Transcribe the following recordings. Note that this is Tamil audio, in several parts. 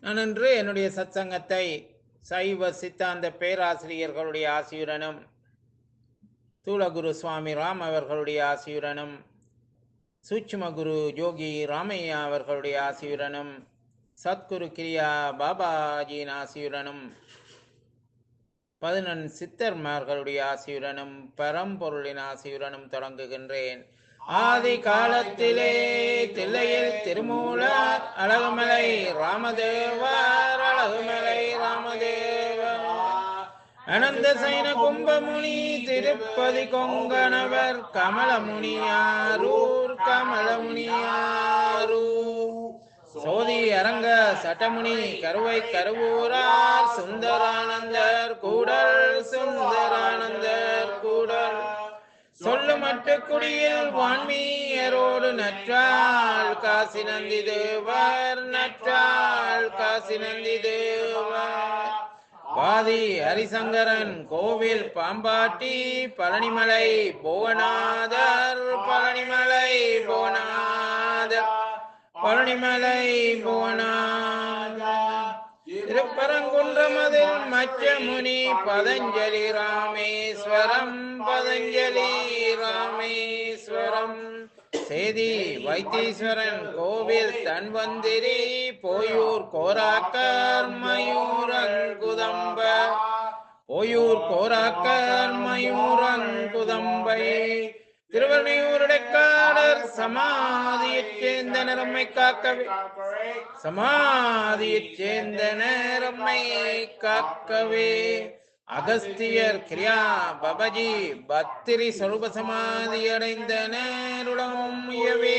நான் இன்று என்னுடைய சத்சங்கத்தை சைவ சித்தாந்த பேராசிரியர்களுடைய ஆசியுடனும் தூளகுரு சுவாமி ராம் அவர்களுடைய ஆசியுடனும் சூட்சும குரு யோகி ராமையா அவர்களுடைய ஆசியுடனும் சத்குரு கிரியா பாபாஜியின் ஆசியுடனும் பதினொன் சித்தர்மார்களுடைய ஆசியுடனும் பரம்பொருளின் ஆசியுடனும் தொடங்குகின்றேன் ஆதி காலத்திலே தில்லையில் திருமூலர் அழகுமலை ராமதேவர் அழகுமலை ராமதேவர் அனந்த சைன கும்பமுனி திருப்பதி கொங்கணவர் கமலமுனியாரூர் கமலமுனியாரூர் சோதி அரங்க சட்டமுனி கருவை கருவூரார் சுந்தரானந்தர் கூடல் சுந்தரானந்தர் கூடல் சொல்லு மட்டு குடியில் வான்மீயரோடு நற்றாள் காசி நந்தி தேவர் நற்றாள் காசி நந்தி தேவர் பாதி ஹரிசங்கரன் கோவில் பாம்பாட்டி பழனிமலை புவனாதர் பழனிமலை புவனாதர் பழனிமலை புவனாதர் திருப்பரங்குன்றமதில் மச்சமுனி பதஞ்சலி ராமேஸ்வரம் பதஞ்சலி ராமேஸ்வரம் சேதி வைத்தீஸ்வரன் கோவில் தன்வந்திரி போயூர் கோராக்கர் மயூரங்குதம்ப போயூர் கோராக்கர் மயூரங்குதம்பை திருவள்ளியூருடைக்காடர் சமாதியைச் சேர்ந்த நிறம்மை காக்கவே சமாதியைச் சேர்ந்த நேரம்மை காக்கவே அகஸ்தியர் கிரியா பபஜி பத்திரி சொருப சமாதி அடைந்த நேருடம் உயவே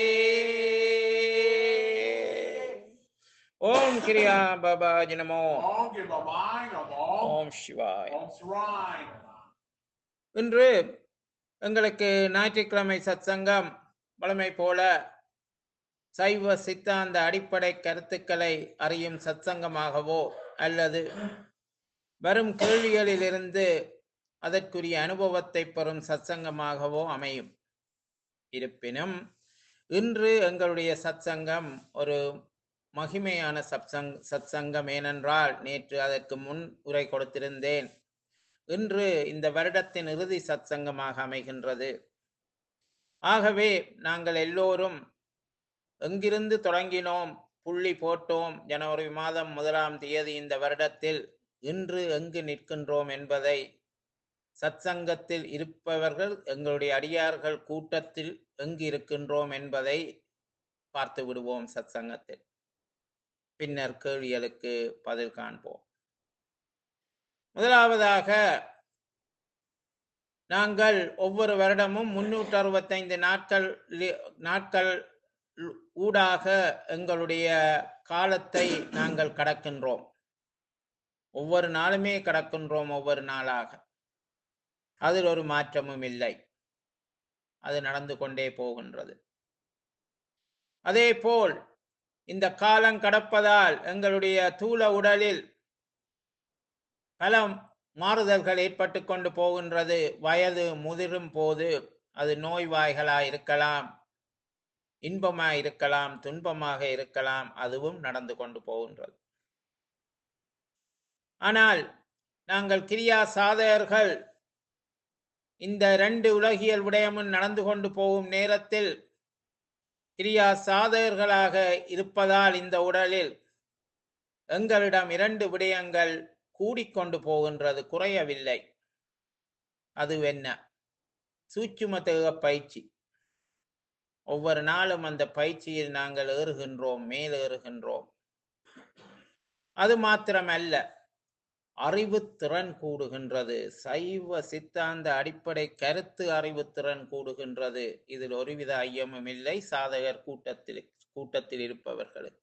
ஓம் கிரியா பாபாஜி நமோ Om Give a Mind of Om. ஓம் சிவாய் Om Srai. இன்று எங்களுக்கு ஞாயிற்றுக்கிழமை சத்சங்கம் வழமை போல சைவ சித்தாந்த அடிப்படை கருத்துக்களை அறியும் சத்சங்கமாகவோ அல்லது வரும் கேள்விகளிலிருந்து அதற்குரிய அனுபவத்தை பெறும் சத்சங்கமாகவோ அமையும் இருப்பினும் இன்று எங்களுடைய சத்சங்கம் ஒரு மகிமையான சத்சங் சத்சங்கம் ஏனென்றால் நேற்று அதற்கு முன் உரை கொடுத்திருந்தேன் இன்று இந்த வருடத்தின் இறுதி சத்சங்கமாக அமைகின்றது ஆகவே நாங்கள் எல்லோரும் எங்கிருந்து தொடங்கினோம் புள்ளி போட்டோம் ஜனவரி மாதம் முதலாம் தேதி இந்த வருடத்தில் இன்று எங்கு நிற்கின்றோம் என்பதை சத்சங்கத்தில் இருப்பவர்கள் எங்களுடைய அடியார்கள் கூட்டத்தில் எங்கு இருக்கின்றோம் என்பதை பார்த்து விடுவோம் சத்சங்கத்தில் பின்னர் கேள்விகளுக்கு பதில் காண்போம் முதலாவதாக நாங்கள் ஒவ்வொரு வருடமும் முன்னூற்று அறுபத்தைந்து நாட்கள் லி- நாட்கள் ஊடாக எங்களுடைய காலத்தை நாங்கள் கடக்கின்றோம் ஒவ்வொரு நாளுமே கடக்கின்றோம் ஒவ்வொரு நாளாக அதில் ஒரு மாற்றமும் இல்லை அது நடந்து கொண்டே போகின்றது அதே போல் இந்த காலம் கடப்பதால் எங்களுடைய தூள உடலில் பல மாறுதல்கள் ஏற்பட்டு கொண்டு போகின்றது வயது முதிரும் போது அது நோய்வாய்களாய் இருக்கலாம் இன்பமாய் இருக்கலாம் துன்பமாக இருக்கலாம் அதுவும் நடந்து கொண்டு போகின்றது ஆனால் நாங்கள் கிரியா சாதகர்கள் இந்த ரெண்டு உலகியல் விடயமும் நடந்து கொண்டு போகும் நேரத்தில் கிரியா சாதகர்களாக இருப்பதால் இந்த உடலில் எங்களிடம் இரண்டு விடயங்கள் கூடிக்கொண்டு போகின்றது குறையவில்லை அது என்ன சூட்சும தேக பயிற்சி ஒவ்வொரு நாளும் அந்த பயிற்சியில் நாங்கள் ஏறுகின்றோம் மேலேறுகின்றோம் அது மாத்திரமல்ல அறிவுத்திறன் கூடுகின்றது சைவ சித்தாந்த அடிப்படை கருத்து அறிவுத்திறன் கூடுகின்றது இதில் ஒருவித ஐயமும் இல்லை சாதகர் கூட்டத்தில் கூட்டத்தில் இருப்பவர்களுக்கு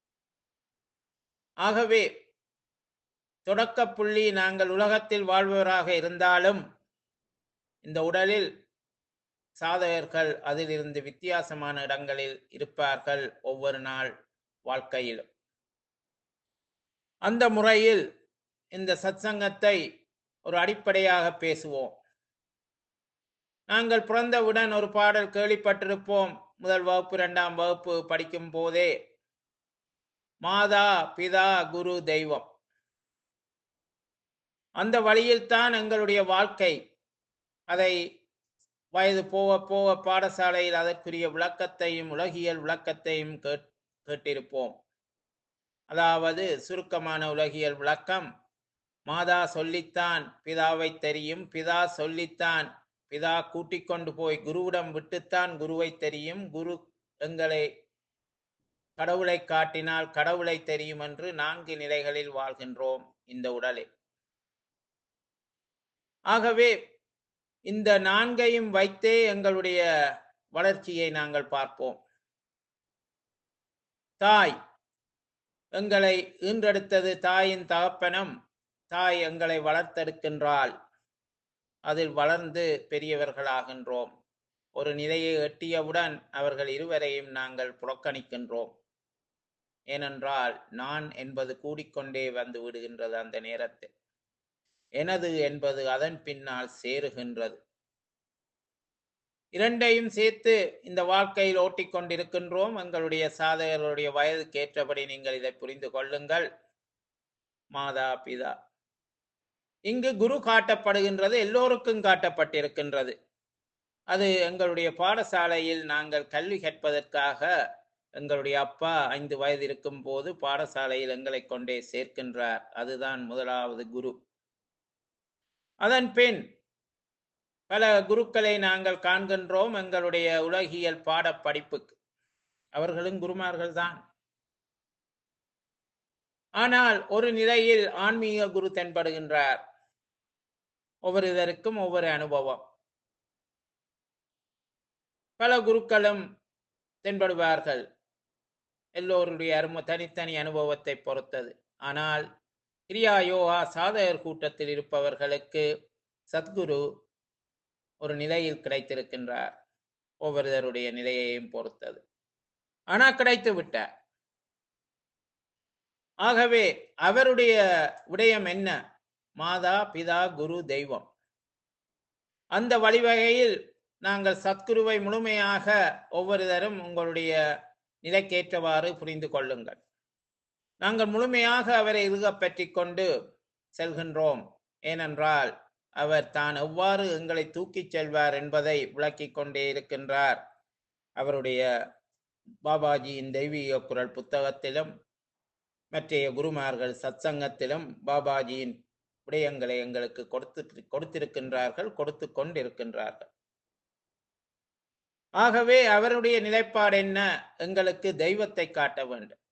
ஆகவே தொடக்க புள்ளி நாங்கள் உலகத்தில் வாழ்பவராக இருந்தாலும் இந்த உடலில் சாதகர்கள் அதிலிருந்து வித்தியாசமான இடங்களில் இருப்பார்கள் ஒவ்வொரு நாள் வாழ்க்கையிலும் அந்த முறையில் இந்த சத்சங்கத்தை ஒரு அடிப்படையாக பேசுவோம் நாங்கள் பிறந்தவுடன் ஒரு பாடல் கேள்விப்பட்டிருப்போம் முதல் வகுப்பு இரண்டாம் வகுப்பு படிக்கும் போதே மாதா பிதா குரு தெய்வம் அந்த வழியில்தான் எங்களுடைய வாழ்க்கை அதை வயது போக போக பாடசாலையில் அதற்குரிய விளக்கத்தையும் உலகியல் விளக்கத்தையும் கேட் கேட்டிருப்போம் அதாவது சுருக்கமான உலகியல் விளக்கம் மாதா சொல்லித்தான் பிதாவை தெரியும் பிதா சொல்லித்தான் பிதா கூட்டிக் கொண்டு போய் குருவிடம் விட்டுத்தான் குருவை தெரியும் குரு எங்களை கடவுளை காட்டினால் கடவுளை தெரியும் என்று நான்கு நிலைகளில் வாழ்கின்றோம் இந்த உடலில் ஆகவே இந்த நான்கையும் வைத்தே எங்களுடைய வளர்ச்சியை நாங்கள் பார்ப்போம் தாய் எங்களை ஈன்றெடுத்தது தாயின் தகப்பனும் தாய் எங்களை வளர்த்தெடுக்கின்றாள் அதில் வளர்ந்து பெரியவர்களாகின்றோம் ஒரு நிலையை எட்டியவுடன் அவர்கள் இருவரையும் நாங்கள் புறக்கணிக்கின்றோம் ஏனென்றால் நான் என்பது கூடிக்கொண்டே வந்து விடுகின்றது அந்த நேரத்தில் எனது என்பது அதன் பின்னால் சேருகின்றது இரண்டையும் சேர்த்து இந்த வாழ்க்கையில் ஓட்டிக்கொண்டிருக்கின்றோம் எங்களுடைய சாதகர்களுடைய வயதுக்கு ஏற்றபடி நீங்கள் இதை புரிந்து கொள்ளுங்கள் மாதா பிதா இங்கு குரு காட்டப்படுகின்றது எல்லோருக்கும் காட்டப்பட்டிருக்கின்றது அது எங்களுடைய பாடசாலையில் நாங்கள் கல்வி கற்பதற்காக எங்களுடைய அப்பா ஐந்து வயது இருக்கும் போது பாடசாலையில் எங்களை கொண்டே சேர்க்கின்றார் அதுதான் முதலாவது குரு அதன் பின் பல குருக்களை நாங்கள் காண்கின்றோம் எங்களுடைய உலகியல் பாட படிப்புக்கு அவர்களும் குருமார்கள் தான் ஆனால் ஒரு நிலையில் ஆன்மீக குரு தென்படுகின்றார் ஒவ்வொருவருக்கும் ஒவ்வொரு அனுபவம் பல குருக்களும் தென்படுவார்கள் எல்லோருடைய அரும தனித்தனி அனுபவத்தை பொறுத்தது ஆனால் கிரியா யோகா சாதகர் கூட்டத்தில் இருப்பவர்களுக்கு சத்குரு ஒரு நிலையில் கிடைத்திருக்கின்றார் ஒவ்வொருவருடைய நிலையையும் பொறுத்தது ஆனால் கிடைத்து விட்டார் ஆகவே அவருடைய விடயம் என்ன மாதா பிதா குரு தெய்வம் அந்த வழிவகையில் நாங்கள் சத்குருவை முழுமையாக ஒவ்வொருதரும் உங்களுடைய நிலைக்கேற்றவாறு புரிந்து கொள்ளுங்கள் நாங்கள் முழுமையாக அவரை இருக பற்றி கொண்டு செல்கின்றோம் ஏனென்றால் அவர் தான் எவ்வாறு எங்களை தூக்கிச் செல்வார் என்பதை விளக்கிக் கொண்டே இருக்கின்றார் அவருடைய பாபாஜியின் தெய்வீக குரல் புத்தகத்திலும் மற்றைய குருமார்கள் சத்சங்கத்திலும் பாபாஜியின் விடயங்களை எங்களுக்கு கொடுத்து கொடுத்திருக்கின்றார்கள் கொடுத்து கொண்டிருக்கின்றார்கள் ஆகவே அவருடைய நிலைப்பாடு என்ன எங்களுக்கு தெய்வத்தை காட்ட வேண்டும்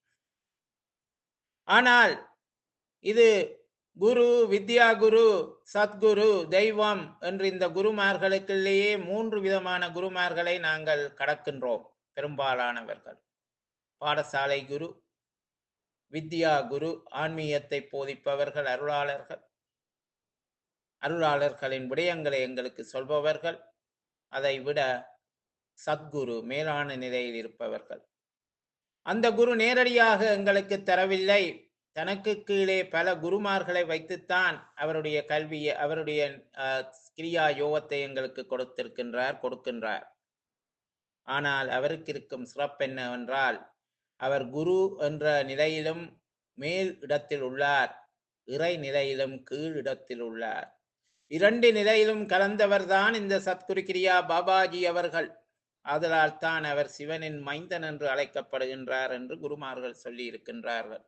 ஆனால் இது குரு வித்யா குரு சத்குரு தெய்வம் என்று இந்த குருமார்களுக்குள்ளேயே மூன்று விதமான குருமார்களை நாங்கள் கடக்கின்றோம் பெரும்பாலானவர்கள் பாடசாலை குரு வித்யா குரு ஆன்மீகத்தை போதிப்பவர்கள் அருளாளர்கள் அருளாளர்களின் விடயங்களை எங்களுக்கு சொல்பவர்கள் அதை விட சத்குரு மேலான நிலையில் இருப்பவர்கள் அந்த குரு நேரடியாக எங்களுக்கு தரவில்லை தனக்கு கீழே பல குருமார்களை வைத்துத்தான் அவருடைய கல்வியை அவருடைய கிரியா யோகத்தை எங்களுக்கு கொடுத்திருக்கின்றார் கொடுக்கின்றார் ஆனால் அவருக்கு இருக்கும் சிறப்பு என்னவென்றால் அவர் குரு என்ற நிலையிலும் மேல் இடத்தில் உள்ளார் இறை நிலையிலும் கீழ் இடத்தில் உள்ளார் இரண்டு நிலையிலும் கலந்தவர்தான் இந்த சத்குரு கிரியா பாபாஜி அவர்கள் ஆதலால் தான் அவர் சிவனின் மைந்தன் என்று அழைக்கப்படுகின்றார் என்று குருமார்கள் சொல்லி இருக்கின்றார்கள்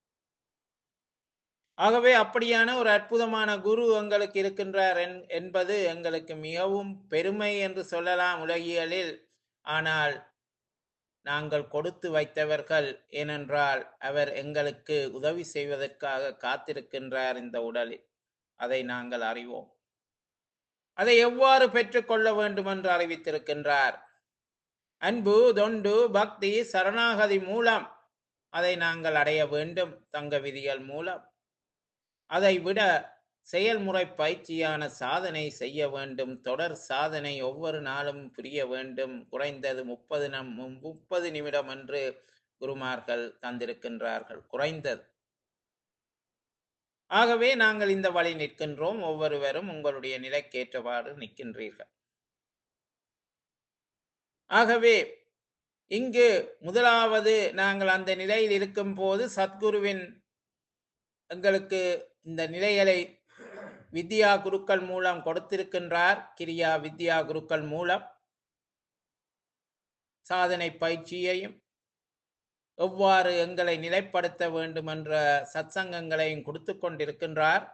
ஆகவே அப்படியான ஒரு அற்புதமான குரு எங்களுக்கு இருக்கின்றார் என்பது எங்களுக்கு மிகவும் பெருமை என்று சொல்லலாம் உலகியலில் ஆனால் நாங்கள் கொடுத்து வைத்தவர்கள் ஏனென்றால் அவர் எங்களுக்கு உதவி செய்வதற்காக காத்திருக்கின்றார் இந்த உடலில் அதை நாங்கள் அறிவோம் அதை எவ்வாறு பெற்றுக்கொள்ள வேண்டும் என்று அறிவித்திருக்கின்றார் அன்பு தொண்டு பக்தி சரணாகதி மூலம் அதை நாங்கள் அடைய வேண்டும் தங்க விதிகள் மூலம் அதை விட செயல்முறை பயிற்சியான சாதனை செய்ய வேண்டும் தொடர் சாதனை ஒவ்வொரு நாளும் புரிய வேண்டும் குறைந்தது முப்பது நம் முப்பது நிமிடம் என்று குருமார்கள் தந்திருக்கின்றார்கள் குறைந்தது ஆகவே நாங்கள் இந்த வழி நிற்கின்றோம் ஒவ்வொருவரும் உங்களுடைய நிலைக்கேற்றவாறு நிற்கின்றீர்கள் ஆகவே இங்கு முதலாவது நாங்கள் அந்த நிலையில் இருக்கும்போது சத்குருவின் எங்களுக்கு இந்த நிலைகளை வித்யா குருக்கள் மூலம் கொடுத்திருக்கின்றார் கிரியா வித்யா குருக்கள் மூலம் சாதனை பயிற்சியையும் எவ்வாறு எங்களை நிலைப்படுத்த வேண்டும் என்ற சத்சங்கங்களையும் கொடுத்து கொண்டிருக்கின்றார்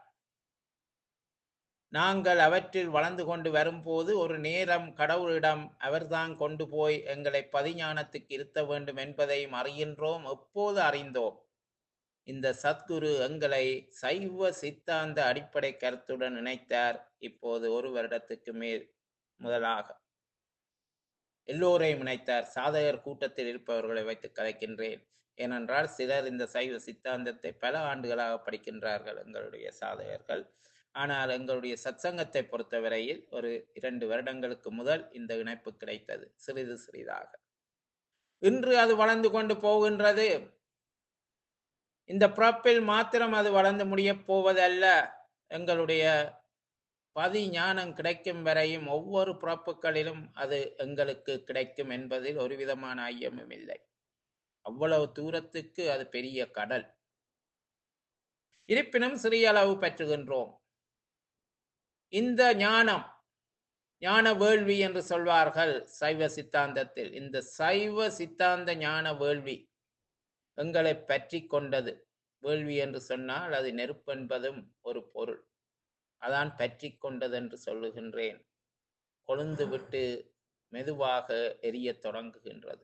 நாங்கள் அவற்றில் வளர்ந்து கொண்டு வரும்போது ஒரு நேரம் கடவுளிடம் அவர்தான் கொண்டு போய் எங்களை பதிஞானத்துக்கு இருத்த வேண்டும் என்பதையும் அறிகின்றோம் எப்போது அறிந்தோம் இந்த சத்குரு எங்களை சைவ சித்தாந்த அடிப்படை கருத்துடன் இணைத்தார் இப்போது ஒரு வருடத்துக்கு மேல் முதலாக எல்லோரையும் இணைத்தார் சாதகர் கூட்டத்தில் இருப்பவர்களை வைத்து கலைக்கின்றேன் ஏனென்றால் சிலர் இந்த சைவ சித்தாந்தத்தை பல ஆண்டுகளாக படிக்கின்றார்கள் எங்களுடைய சாதகர்கள் ஆனால் எங்களுடைய சத்சங்கத்தை பொறுத்தவரையில் ஒரு இரண்டு வருடங்களுக்கு முதல் இந்த இணைப்பு கிடைத்தது சிறிது சிறிதாக இன்று அது வளர்ந்து கொண்டு போகின்றது இந்த பிறப்பில் மாத்திரம் அது வளர்ந்து முடியப் போவதல்ல எங்களுடைய பதி ஞானம் கிடைக்கும் வரையும் ஒவ்வொரு பிறப்புகளிலும் அது எங்களுக்கு கிடைக்கும் என்பதில் ஒரு விதமான ஐயமும் இல்லை அவ்வளவு தூரத்துக்கு அது பெரிய கடல் இருப்பினும் சிறிய அளவு பெற்றுகின்றோம் இந்த ஞானம் ஞான வேள்வி என்று சொல்வார்கள் சைவ சித்தாந்தத்தில் இந்த சைவ சித்தாந்த ஞான வேள்வி எங்களை பற்றி கொண்டது வேள்வி என்று சொன்னால் அது நெருப்பு என்பதும் ஒரு பொருள் அதான் பற்றி கொண்டது என்று சொல்லுகின்றேன் கொழுந்து விட்டு மெதுவாக எரியத் தொடங்குகின்றது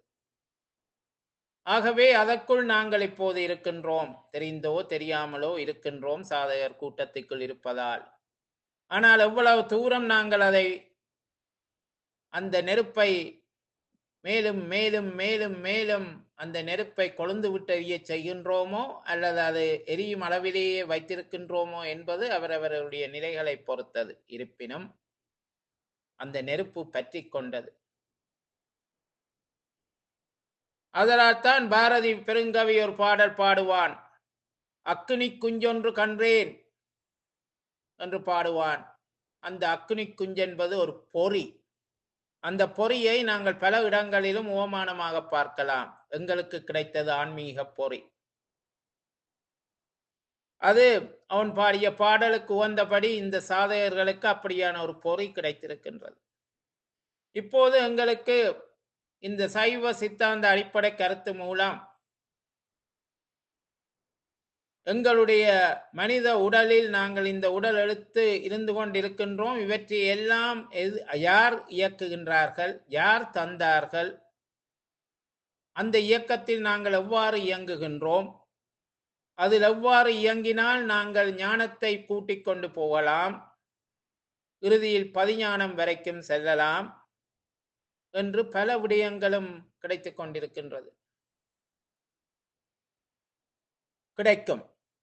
ஆகவே அதற்குள் நாங்கள் இப்போது இருக்கின்றோம் தெரிந்தோ தெரியாமலோ இருக்கின்றோம் சாதகர் கூட்டத்துக்குள் இருப்பதால் ஆனால் எவ்வளவு தூரம் நாங்கள் அதை அந்த நெருப்பை மேலும் மேலும் மேலும் மேலும் அந்த நெருப்பை கொழுந்து விட்டு எரிய செய்கின்றோமோ அல்லது அது எரியும் அளவிலேயே வைத்திருக்கின்றோமோ என்பது அவரவர்களுடைய நிலைகளை பொறுத்தது இருப்பினும் அந்த நெருப்பு பற்றி கொண்டது அதனால் தான் பாரதி பெருங்கவி ஒரு பாடல் பாடுவான் அக்கினி குஞ்சொன்று கன்றேன் என்று பாடுவான் அந்த அக்னி குஞ்சென்பது ஒரு பொறி அந்த பொறியை நாங்கள் பல இடங்களிலும் ஓமானமாக பார்க்கலாம் எங்களுக்கு கிடைத்தது ஆன்மீக பொறி அது அவன் பாடிய பாடலுக்கு உகந்தபடி இந்த சாதகர்களுக்கு அப்படியான ஒரு பொறி கிடைத்திருக்கின்றது இப்போது எங்களுக்கு இந்த சைவ சித்தாந்த அடிப்படை கருத்து மூலம் எங்களுடைய மனித உடலில் நாங்கள் இந்த உடல் எழுத்து இருந்து கொண்டிருக்கின்றோம் இவற்றை எல்லாம் எது யார் இயக்குகின்றார்கள் யார் தந்தார்கள் அந்த இயக்கத்தில் நாங்கள் எவ்வாறு இயங்குகின்றோம் அதில் எவ்வாறு இயங்கினால் நாங்கள் ஞானத்தை கூட்டிக் கொண்டு போகலாம் இறுதியில் பதிஞானம் வரைக்கும் செல்லலாம் என்று பல விடயங்களும் கிடைத்துக் கொண்டிருக்கின்றது கிடைக்கும்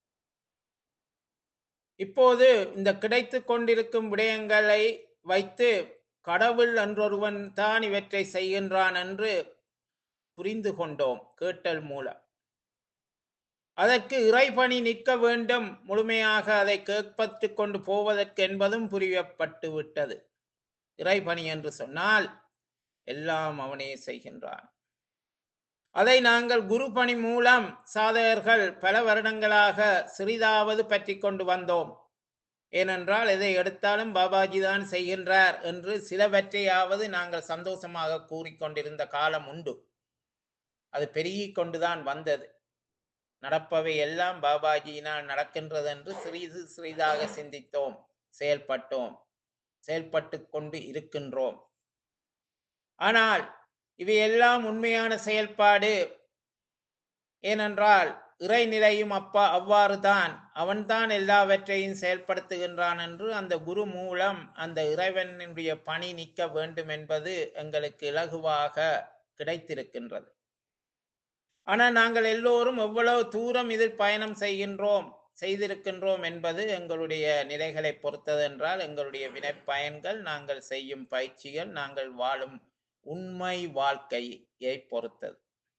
இப்போது இந்த கிடைத்து கொண்டிருக்கும் விடயங்களை வைத்து கடவுள் என்றொருவன் தான் இவற்றை செய்கின்றான் என்று புரிந்து கொண்டோம் கேட்டல் மூலம் அதற்கு இறைபணி நிற்க வேண்டும் முழுமையாக அதை கேட்பட்டு கொண்டு போவதற்கு என்பதும் புரியப்பட்டு விட்டது இறைபணி என்று சொன்னால் எல்லாம் அவனே செய்கின்றான் அதை நாங்கள் குரு பணி மூலம் சாதகர்கள் பல வருடங்களாக சிறிதாவது பற்றி கொண்டு வந்தோம் ஏனென்றால் எதை எடுத்தாலும் பாபாஜி தான் செய்கின்றார் என்று சிலவற்றையாவது நாங்கள் சந்தோஷமாக கூறிக்கொண்டிருந்த காலம் உண்டு அது பெருகிக் கொண்டுதான் வந்தது நடப்பவை எல்லாம் பாபாஜியினால் நடக்கின்றது என்று சிறிது சிறிதாக சிந்தித்தோம் செயல்பட்டோம் செயல்பட்டு கொண்டு இருக்கின்றோம் ஆனால் இவையெல்லாம் உண்மையான செயல்பாடு ஏனென்றால் இறைநிலையும் அப்பா அவ்வாறு தான் அவன்தான் எல்லாவற்றையும் செயல்படுத்துகின்றான் என்று அந்த குரு மூலம் அந்த இறைவனுடைய பணி நிற்க வேண்டும் என்பது எங்களுக்கு இலகுவாக கிடைத்திருக்கின்றது ஆனால் நாங்கள் எல்லோரும் எவ்வளவு தூரம் இதில் பயணம் செய்கின்றோம் செய்திருக்கின்றோம் என்பது எங்களுடைய நிலைகளை பொறுத்தது என்றால் எங்களுடைய வினைப்பயன்கள் நாங்கள் செய்யும் பயிற்சிகள் நாங்கள் வாழும் உண்மை வாழ்க்கையை பொறுத்தது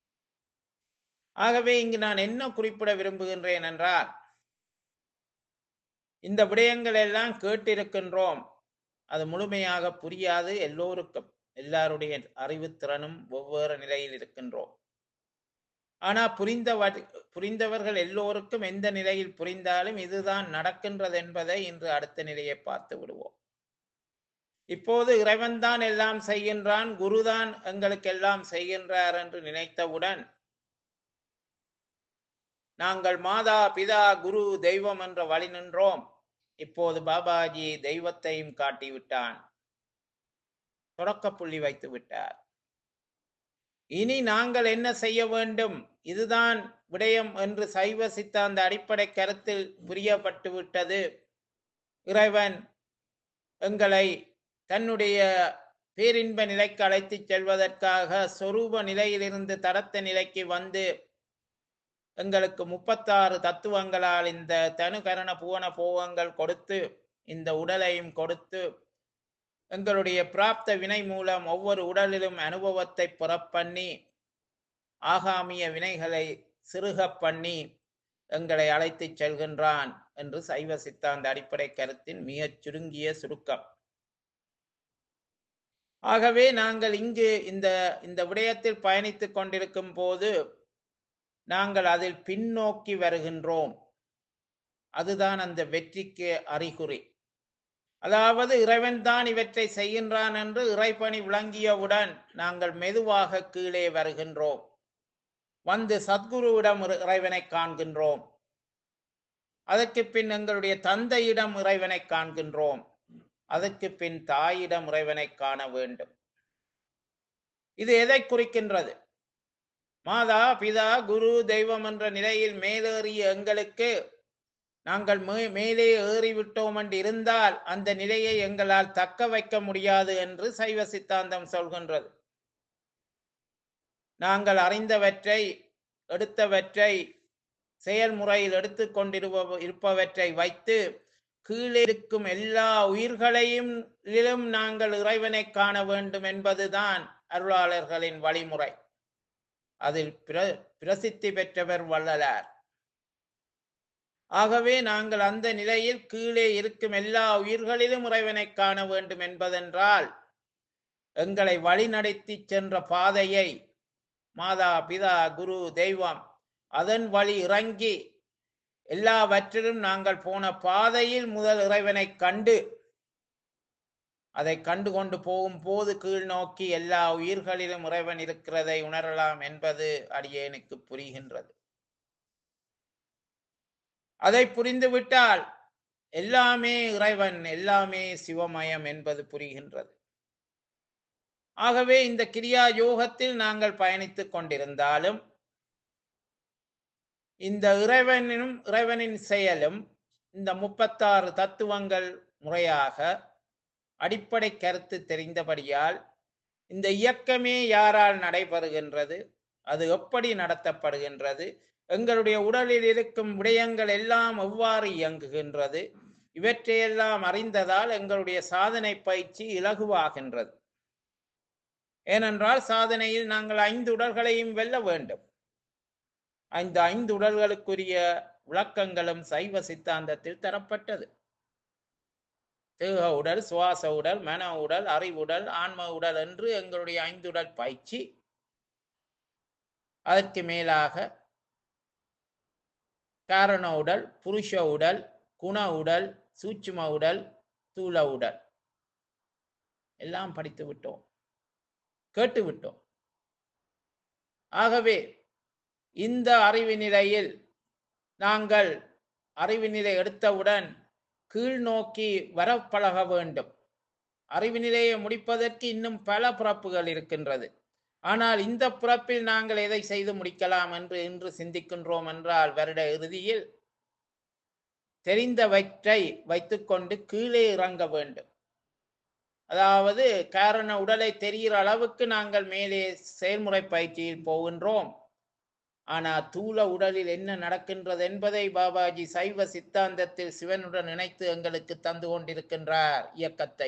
ஆகவே இங்கு நான் என்ன குறிப்பிட விரும்புகின்றேன் என்றால் இந்த விடயங்கள் எல்லாம் கேட்டிருக்கின்றோம் அது முழுமையாக புரியாது எல்லோருக்கும் எல்லாருடைய அறிவுத்திறனும் வெவ்வேறு நிலையில் இருக்கின்றோம் ஆனா புரிந்த புரிந்தவர்கள் எல்லோருக்கும் எந்த நிலையில் புரிந்தாலும் இதுதான் நடக்கின்றது என்பதை இன்று அடுத்த நிலையை பார்த்து விடுவோம் இப்போது இறைவன் தான் எல்லாம் செய்கின்றான் குருதான் எங்களுக்கு எல்லாம் செய்கின்றார் என்று நினைத்தவுடன் நாங்கள் மாதா பிதா குரு தெய்வம் என்ற வழி நின்றோம் இப்போது பாபாஜி தெய்வத்தையும் காட்டிவிட்டான் தொடக்க புள்ளி வைத்து விட்டார் இனி நாங்கள் என்ன செய்ய வேண்டும் இதுதான் விடயம் என்று சைவ சித்தாந்த அடிப்படை கருத்தில் புரியப்பட்டு விட்டது இறைவன் எங்களை தன்னுடைய பேரின்ப நிலைக்கு அழைத்துச் செல்வதற்காக சொரூப நிலையிலிருந்து தடத்த நிலைக்கு வந்து எங்களுக்கு முப்பத்தாறு தத்துவங்களால் இந்த தனுகரண புவன போகங்கள் கொடுத்து இந்த உடலையும் கொடுத்து எங்களுடைய பிராப்த வினை மூலம் ஒவ்வொரு உடலிலும் அனுபவத்தை புறப்பண்ணி ஆகாமிய வினைகளை சிறுக பண்ணி எங்களை அழைத்துச் செல்கின்றான் என்று சைவ சித்தாந்த அடிப்படை கருத்தின் மிகச் சுருங்கிய சுருக்கம் ஆகவே நாங்கள் இங்கு இந்த இந்த விடயத்தில் பயணித்துக் கொண்டிருக்கும் போது நாங்கள் அதில் பின்னோக்கி வருகின்றோம் அதுதான் அந்த வெற்றிக்கு அறிகுறி அதாவது இறைவன் தான் இவற்றை செய்கின்றான் என்று இறைப்பணி விளங்கியவுடன் நாங்கள் மெதுவாக கீழே வருகின்றோம் வந்து சத்குருவிடம் இறைவனை காண்கின்றோம் அதற்கு பின் எங்களுடைய தந்தையிடம் இறைவனை காண்கின்றோம் அதற்கு பின் தாயிடம் இறைவனை காண வேண்டும் இது எதை குறிக்கின்றது மாதா பிதா குரு தெய்வம் என்ற நிலையில் மேலேறிய எங்களுக்கு நாங்கள் மேலே ஏறிவிட்டோம் என்று இருந்தால் அந்த நிலையை எங்களால் தக்க வைக்க முடியாது என்று சைவ சித்தாந்தம் சொல்கின்றது நாங்கள் அறிந்தவற்றை எடுத்தவற்றை செயல்முறையில் எடுத்துக்கொண்டிருப்ப இருப்பவற்றை வைத்து கீழே இருக்கும் எல்லா உயிர்களையும் நாங்கள் இறைவனை காண வேண்டும் என்பதுதான் அருளாளர்களின் வழிமுறை அதில் பிர பிரசித்தி பெற்றவர் வள்ளலார் ஆகவே நாங்கள் அந்த நிலையில் கீழே இருக்கும் எல்லா உயிர்களிலும் இறைவனை காண வேண்டும் என்பதென்றால் எங்களை வழிநடத்தி சென்ற பாதையை மாதா பிதா குரு தெய்வம் அதன் வழி இறங்கி எல்லாவற்றிலும் நாங்கள் போன பாதையில் முதல் இறைவனை கண்டு அதை கண்டு கொண்டு போகும் போது கீழ் நோக்கி எல்லா உயிர்களிலும் இறைவன் இருக்கிறதை உணரலாம் என்பது அடியேனுக்கு புரிகின்றது அதை புரிந்துவிட்டால் எல்லாமே இறைவன் எல்லாமே சிவமயம் என்பது புரிகின்றது ஆகவே இந்த கிரியா யோகத்தில் நாங்கள் பயணித்துக் கொண்டிருந்தாலும் இந்த இறைவனும் இறைவனின் செயலும் இந்த முப்பத்தாறு தத்துவங்கள் முறையாக அடிப்படை கருத்து தெரிந்தபடியால் இந்த இயக்கமே யாரால் நடைபெறுகின்றது அது எப்படி நடத்தப்படுகின்றது எங்களுடைய உடலில் இருக்கும் விடயங்கள் எல்லாம் எவ்வாறு இயங்குகின்றது இவற்றையெல்லாம் அறிந்ததால் எங்களுடைய சாதனை பயிற்சி இலகுவாகின்றது ஏனென்றால் சாதனையில் நாங்கள் ஐந்து உடல்களையும் வெல்ல வேண்டும் இந்த ஐந்து உடல்களுக்குரிய விளக்கங்களும் சைவ சித்தாந்தத்தில் தரப்பட்டது தேக உடல் சுவாச உடல் மன உடல் அறிவுடல் ஆன்ம உடல் என்று எங்களுடைய ஐந்து உடல் பயிற்சி அதற்கு மேலாக காரண உடல் புருஷ உடல் குண உடல் சூட்சும உடல் தூள உடல் எல்லாம் படித்து விட்டோம் கேட்டு விட்டோம் ஆகவே இந்த அறிவு நிலையில் நாங்கள் அறிவு நிலை எடுத்தவுடன் கீழ் நோக்கி வரப்பழக வேண்டும் அறிவு நிலையை முடிப்பதற்கு இன்னும் பல பிறப்புகள் இருக்கின்றது ஆனால் இந்த பிறப்பில் நாங்கள் எதை செய்து முடிக்கலாம் என்று இன்று சிந்திக்கின்றோம் என்றால் வருட இறுதியில் தெரிந்தவற்றை வைத்துக்கொண்டு கீழே இறங்க வேண்டும் அதாவது காரண உடலை தெரிகிற அளவுக்கு நாங்கள் மேலே செயல்முறை பயிற்சியில் போகின்றோம் ஆனா தூள உடலில் என்ன நடக்கின்றது என்பதை பாபாஜி சைவ சித்தாந்தத்தில் சிவனுடன் இணைத்து எங்களுக்கு தந்து கொண்டிருக்கின்றார் இயக்கத்தை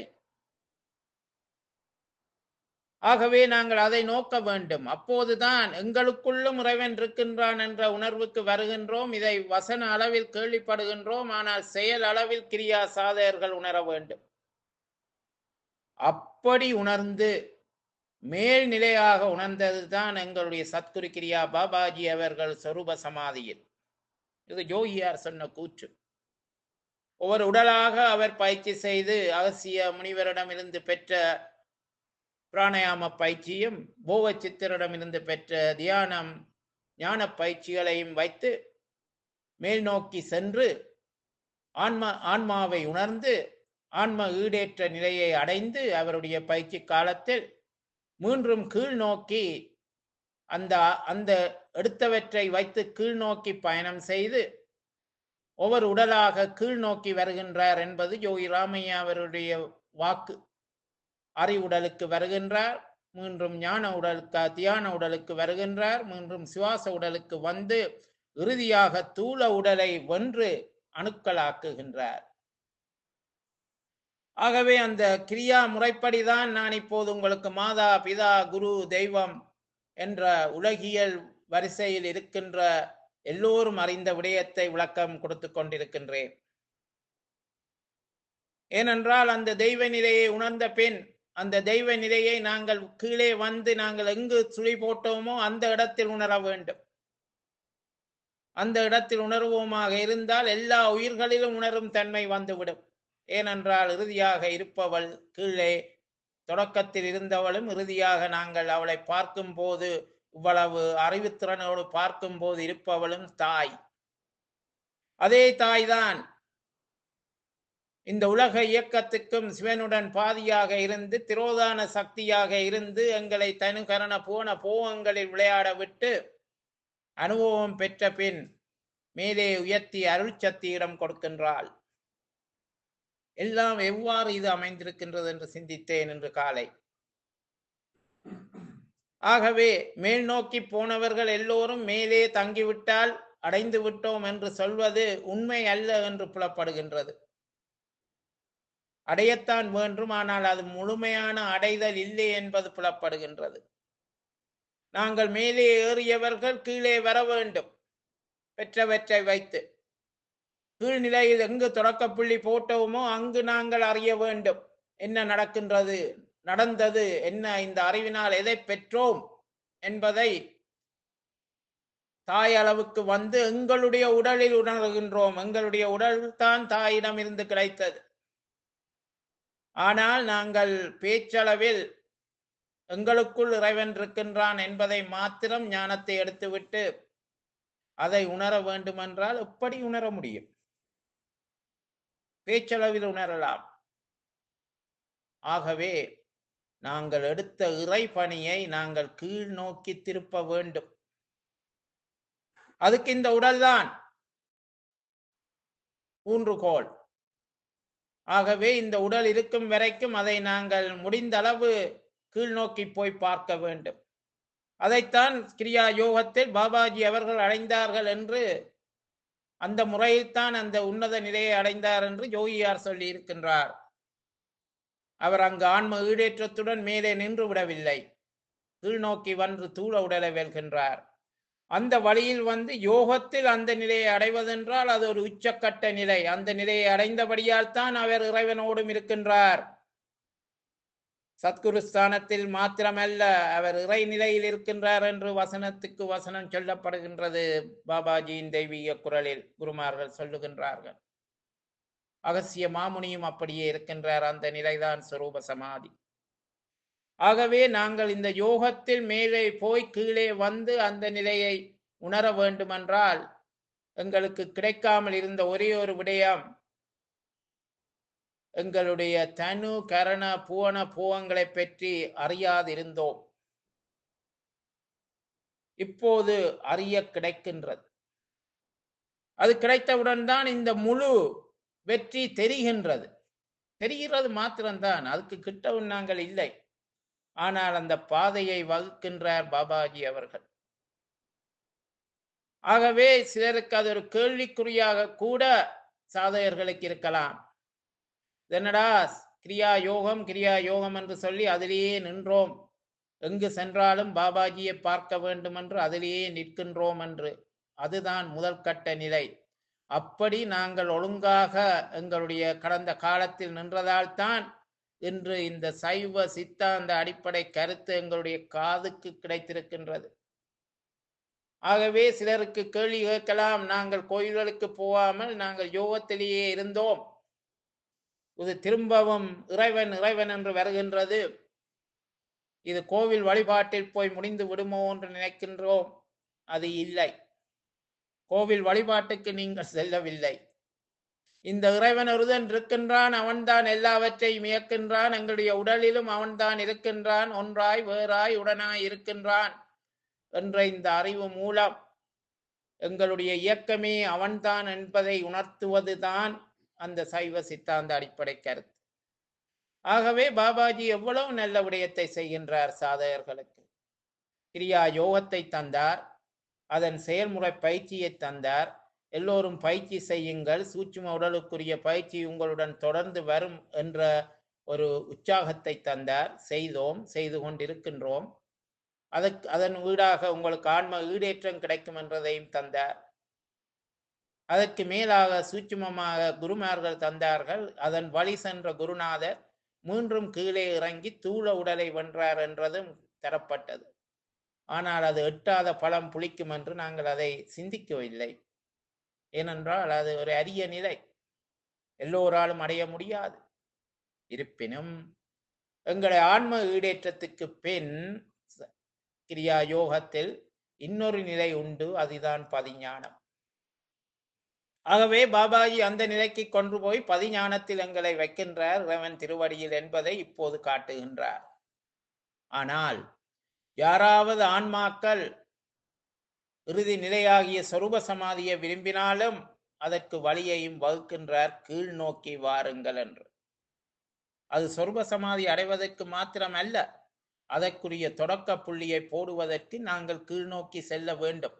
ஆகவே நாங்கள் அதை நோக்க வேண்டும் அப்போதுதான் எங்களுக்குள்ளும் இறைவன் இருக்கின்றான் என்ற உணர்வுக்கு வருகின்றோம் இதை வசன அளவில் கேள்விப்படுகின்றோம் ஆனால் செயல் அளவில் கிரியா சாதகர்கள் உணர வேண்டும் அப்படி உணர்ந்து மேல்நிலையாக உணர்ந்ததுதான் எங்களுடைய சத்குரு கிரியா பாபாஜி அவர்கள் சொரூப சமாதியில் இது ஜோகியார் சொன்ன கூற்று ஒவ்வொரு உடலாக அவர் பயிற்சி செய்து அகசிய முனிவரிடமிருந்து பெற்ற பிராணயாம பயிற்சியும் போக சித்தரிடமிருந்து பெற்ற தியானம் ஞான பயிற்சிகளையும் வைத்து மேல் நோக்கி சென்று ஆன்மா ஆன்மாவை உணர்ந்து ஆன்ம ஈடேற்ற நிலையை அடைந்து அவருடைய பயிற்சி காலத்தில் மீண்டும் கீழ் நோக்கி அந்த அந்த எடுத்தவற்றை வைத்து கீழ் நோக்கி பயணம் செய்து ஒவ்வொரு உடலாக கீழ் நோக்கி வருகின்றார் என்பது யோகி ராமையா அவருடைய வாக்கு அறிவுடலுக்கு வருகின்றார் மீண்டும் ஞான உடலுக்கு தியான உடலுக்கு வருகின்றார் மீண்டும் சுவாச உடலுக்கு வந்து இறுதியாக தூள உடலை வென்று அணுக்களாக்குகின்றார் ஆகவே அந்த கிரியா முறைப்படிதான் நான் இப்போது உங்களுக்கு மாதா பிதா குரு தெய்வம் என்ற உலகியல் வரிசையில் இருக்கின்ற எல்லோரும் அறிந்த விடயத்தை விளக்கம் கொடுத்து கொண்டிருக்கின்றேன் ஏனென்றால் அந்த தெய்வ நிலையை உணர்ந்த பின் அந்த தெய்வ நிலையை நாங்கள் கீழே வந்து நாங்கள் எங்கு சுழி போட்டோமோ அந்த இடத்தில் உணர வேண்டும் அந்த இடத்தில் உணர்வோமாக இருந்தால் எல்லா உயிர்களிலும் உணரும் தன்மை வந்துவிடும் ஏனென்றால் இறுதியாக இருப்பவள் கீழே தொடக்கத்தில் இருந்தவளும் இறுதியாக நாங்கள் அவளை பார்க்கும் போது இவ்வளவு அறிவுத்திறனோடு பார்க்கும் போது இருப்பவளும் தாய் அதே தாய்தான் இந்த உலக இயக்கத்துக்கும் சிவனுடன் பாதியாக இருந்து திரோதான சக்தியாக இருந்து எங்களை தனுகரண போன போகங்களில் விளையாட விட்டு அனுபவம் பெற்ற பின் மேலே உயர்த்தி அருள் சக்தியிடம் கொடுக்கின்றாள் எல்லாம் எவ்வாறு இது அமைந்திருக்கின்றது என்று சிந்தித்தேன் என்று காலை ஆகவே மேல் நோக்கி போனவர்கள் எல்லோரும் மேலே தங்கிவிட்டால் அடைந்து விட்டோம் என்று சொல்வது உண்மை அல்ல என்று புலப்படுகின்றது அடையத்தான் வேண்டும் ஆனால் அது முழுமையான அடைதல் இல்லை என்பது புலப்படுகின்றது நாங்கள் மேலே ஏறியவர்கள் கீழே வர வேண்டும் பெற்றவற்றை வைத்து கீழ்நிலையில் எங்கு தொடக்க புள்ளி போட்டோமோ அங்கு நாங்கள் அறிய வேண்டும் என்ன நடக்கின்றது நடந்தது என்ன இந்த அறிவினால் எதை பெற்றோம் என்பதை தாய் அளவுக்கு வந்து எங்களுடைய உடலில் உணர்கின்றோம் எங்களுடைய உடல் தான் தாயிடம் இருந்து கிடைத்தது ஆனால் நாங்கள் பேச்சளவில் எங்களுக்குள் இறைவன் இருக்கின்றான் என்பதை மாத்திரம் ஞானத்தை எடுத்துவிட்டு அதை உணர வேண்டுமென்றால் எப்படி உணர முடியும் பேச்சளவில் உணரலாம் ஆகவே நாங்கள் எடுத்த இறை பணியை நாங்கள் கீழ் நோக்கி திருப்ப வேண்டும் அதுக்கு இந்த உடல்தான் ஊன்றுகோல் ஆகவே இந்த உடல் இருக்கும் வரைக்கும் அதை நாங்கள் முடிந்த அளவு கீழ் நோக்கி போய் பார்க்க வேண்டும் அதைத்தான் கிரியா யோகத்தில் பாபாஜி அவர்கள் அடைந்தார்கள் என்று அந்த முறையில்தான் அந்த உன்னத நிலையை அடைந்தார் என்று யோகியார் சொல்லி இருக்கின்றார் அவர் அங்கு ஆன்ம ஈடேற்றத்துடன் மேலே நின்று விடவில்லை கீழ் நோக்கி வந்து தூள உடலை வெல்கின்றார் அந்த வழியில் வந்து யோகத்தில் அந்த நிலையை அடைவதென்றால் அது ஒரு உச்சக்கட்ட நிலை அந்த நிலையை அடைந்தபடியால் தான் அவர் இறைவனோடும் இருக்கின்றார் சத்குரு ஸ்தானத்தில் மாத்திரமல்ல அவர் இறை நிலையில் இருக்கின்றார் என்று வசனத்துக்கு வசனம் சொல்லப்படுகின்றது பாபாஜியின் தெய்வீக குரலில் குருமார்கள் சொல்லுகின்றார்கள் அகசிய மாமுனியும் அப்படியே இருக்கின்றார் அந்த நிலைதான் சுரூப சமாதி ஆகவே நாங்கள் இந்த யோகத்தில் மேலே போய் கீழே வந்து அந்த நிலையை உணர வேண்டுமென்றால் எங்களுக்கு கிடைக்காமல் இருந்த ஒரே ஒரு விடயம் எங்களுடைய தனு கரண புவன பூவங்களை பற்றி அறியாதிருந்தோம் இப்போது அறிய கிடைக்கின்றது அது கிடைத்தவுடன் தான் இந்த முழு வெற்றி தெரிகின்றது தெரிகிறது மாத்திரம்தான் அதுக்கு கிட்டவும் நாங்கள் இல்லை ஆனால் அந்த பாதையை வகுக்கின்றார் பாபாஜி அவர்கள் ஆகவே சிலருக்கு அது ஒரு கேள்விக்குறியாக கூட சாதகர்களுக்கு இருக்கலாம் என்னடா கிரியா யோகம் கிரியா யோகம் என்று சொல்லி அதிலேயே நின்றோம் எங்கு சென்றாலும் பாபாஜியை பார்க்க வேண்டும் என்று அதிலேயே நிற்கின்றோம் என்று அதுதான் முதல் கட்ட நிலை அப்படி நாங்கள் ஒழுங்காக எங்களுடைய கடந்த காலத்தில் நின்றதால் தான் இன்று இந்த சைவ சித்தாந்த அடிப்படை கருத்து எங்களுடைய காதுக்கு கிடைத்திருக்கின்றது ஆகவே சிலருக்கு கேள்வி கேட்கலாம் நாங்கள் கோயில்களுக்கு போகாமல் நாங்கள் யோகத்திலேயே இருந்தோம் இது திரும்பவும் இறைவன் இறைவன் என்று வருகின்றது இது கோவில் வழிபாட்டில் போய் முடிந்து விடுமோ என்று நினைக்கின்றோம் அது இல்லை கோவில் வழிபாட்டுக்கு நீங்கள் செல்லவில்லை இந்த இறைவன் ஒருதன் இருக்கின்றான் அவன்தான் எல்லாவற்றையும் இயக்கின்றான் எங்களுடைய உடலிலும் அவன்தான் இருக்கின்றான் ஒன்றாய் வேறாய் உடனாய் இருக்கின்றான் என்ற இந்த அறிவு மூலம் எங்களுடைய இயக்கமே அவன்தான் என்பதை உணர்த்துவதுதான் அந்த சைவ சித்தாந்த அடிப்படை கருத்து ஆகவே பாபாஜி எவ்வளவு நல்ல விடயத்தை செய்கின்றார் சாதகர்களுக்கு கிரியா யோகத்தை தந்தார் அதன் செயல்முறை பயிற்சியை தந்தார் எல்லோரும் பயிற்சி செய்யுங்கள் சூட்சும உடலுக்குரிய பயிற்சி உங்களுடன் தொடர்ந்து வரும் என்ற ஒரு உற்சாகத்தை தந்தார் செய்தோம் செய்து கொண்டிருக்கின்றோம் அதற்கு அதன் வீடாக உங்களுக்கு ஆன்ம ஈடேற்றம் கிடைக்கும் என்றதையும் தந்தார் அதற்கு மேலாக சூட்சுமமாக குருமார்கள் தந்தார்கள் அதன் வழி சென்ற குருநாதர் மீண்டும் கீழே இறங்கி தூள உடலை வென்றார் என்றதும் தரப்பட்டது ஆனால் அது எட்டாத பழம் புளிக்கும் என்று நாங்கள் அதை சிந்திக்கவில்லை ஏனென்றால் அது ஒரு அரிய நிலை எல்லோராலும் அடைய முடியாது இருப்பினும் எங்களை ஆன்ம ஈடேற்றத்துக்கு பின் ச- கிரியா யோகத்தில் இன்னொரு நிலை உண்டு அதுதான் பதிஞானம் ஆகவே பாபாஜி அந்த நிலைக்கு கொண்டு போய் பதிஞானத்தில் எங்களை வைக்கின்றார் இறைவன் திருவடியில் என்பதை இப்போது காட்டுகின்றார் ஆனால் யாராவது ஆன்மாக்கள் இறுதி நிலையாகிய சொரூப சமாதியை விரும்பினாலும் அதற்கு வழியையும் வகுக்கின்றார் கீழ் நோக்கி வாருங்கள் என்று அது சொர்ப சமாதி அடைவதற்கு மாத்திரம் அல்ல அதற்குரிய தொடக்க புள்ளியை போடுவதற்கு நாங்கள் கீழ் நோக்கி செல்ல வேண்டும்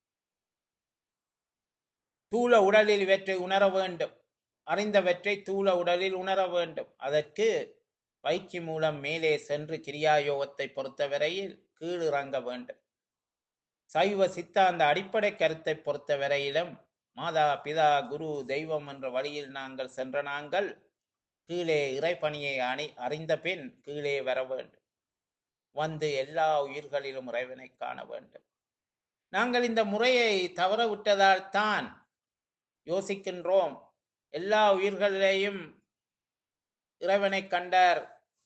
தூள உடலில் இவற்றை உணர வேண்டும் அறிந்தவற்றை தூள உடலில் உணர வேண்டும் அதற்கு பயிற்சி மூலம் மேலே சென்று கிரியா யோகத்தை பொறுத்தவரையில் கீழ் இறங்க வேண்டும் சைவ சித்தாந்த அடிப்படை கருத்தை பொறுத்தவரையிலும் மாதா பிதா குரு தெய்வம் என்ற வழியில் நாங்கள் சென்ற நாங்கள் கீழே இறைப்பணியை அணி அறிந்த பின் கீழே வர வேண்டும் வந்து எல்லா உயிர்களிலும் இறைவனை காண வேண்டும் நாங்கள் இந்த முறையை தவற விட்டதால் தான் யோசிக்கின்றோம் எல்லா உயிர்களிலேயும் இறைவனை கண்டார்